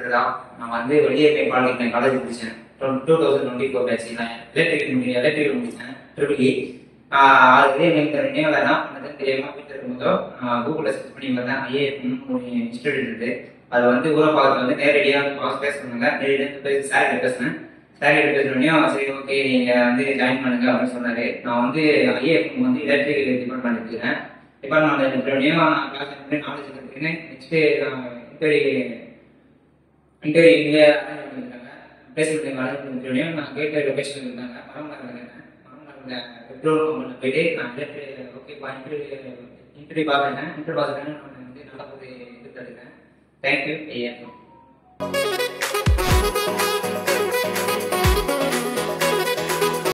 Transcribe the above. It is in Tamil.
சென்டர் தான் நான் வந்து வெளியே போய் பாலிடெக்னிக் காலேஜ் முடிச்சேன் two thousand twenty four batch நான் எலக்ட்ரிக்கல் எலக்ட்ரிக்கல் முடிச்சேன் ட்ரிபிள் இ அதே எனக்கு நினைவு வேணாம் பண்ணது தெரியாமல் வீட்டில் இருக்கும்போதோ கூகுளில் சர்ச் பண்ணி வந்தேன் ஐஏஎஃப்னு ஒரு இன்ஸ்டியூட் இருக்குது அது வந்து ஊரப்பாக்கத்தில் வந்து நேரடியாக பாஸ் பேச சொன்னாங்க நேரடியாக பேசி சார்கிட்ட பேசினேன் சார்கிட்ட பேசுனோடனே சரி ஓகே நீங்கள் வந்து ஜாயின் பண்ணுங்க அப்படின்னு சொன்னார் நான் வந்து ஐஏஎஃப் வந்து எலக்ட்ரிக்கல் டிபார்ட்மெண்ட் எடுத்துக்கிறேன் டிபார்ட்மெண்ட் எடுத்துக்கிட்டோடனே நான் கிளாஸ் பண்ணி நாலேஜ் எடுத்துக்கிறேன் நெக்ஸ்ட்டு நான் இன்டர்வியூ இன்டர்வியூ இங்கே அரேஞ்ச் பண்ணியிருக்காங்க பிளேஸ்மெண்ட் அரேஞ்ச் பண்ணிட்டோடனே நான் கேட்ட லொக்கேஷன் இருந்தாங்க மரமலர் இருக்கேன் மரமலர் பெட்ரோல் பம்பில் போயிட்டு நான் எலக்ட்ரிக் ஓகேப்பா இன்டர்வியூ இன்டர்வியூ பார்க்குறேன் இன்டர்வியூ பார்த்துட்டேன் நான் வந்து நல்ல ஒரு இது தருகிறேன் தேங்க்யூ ஐயா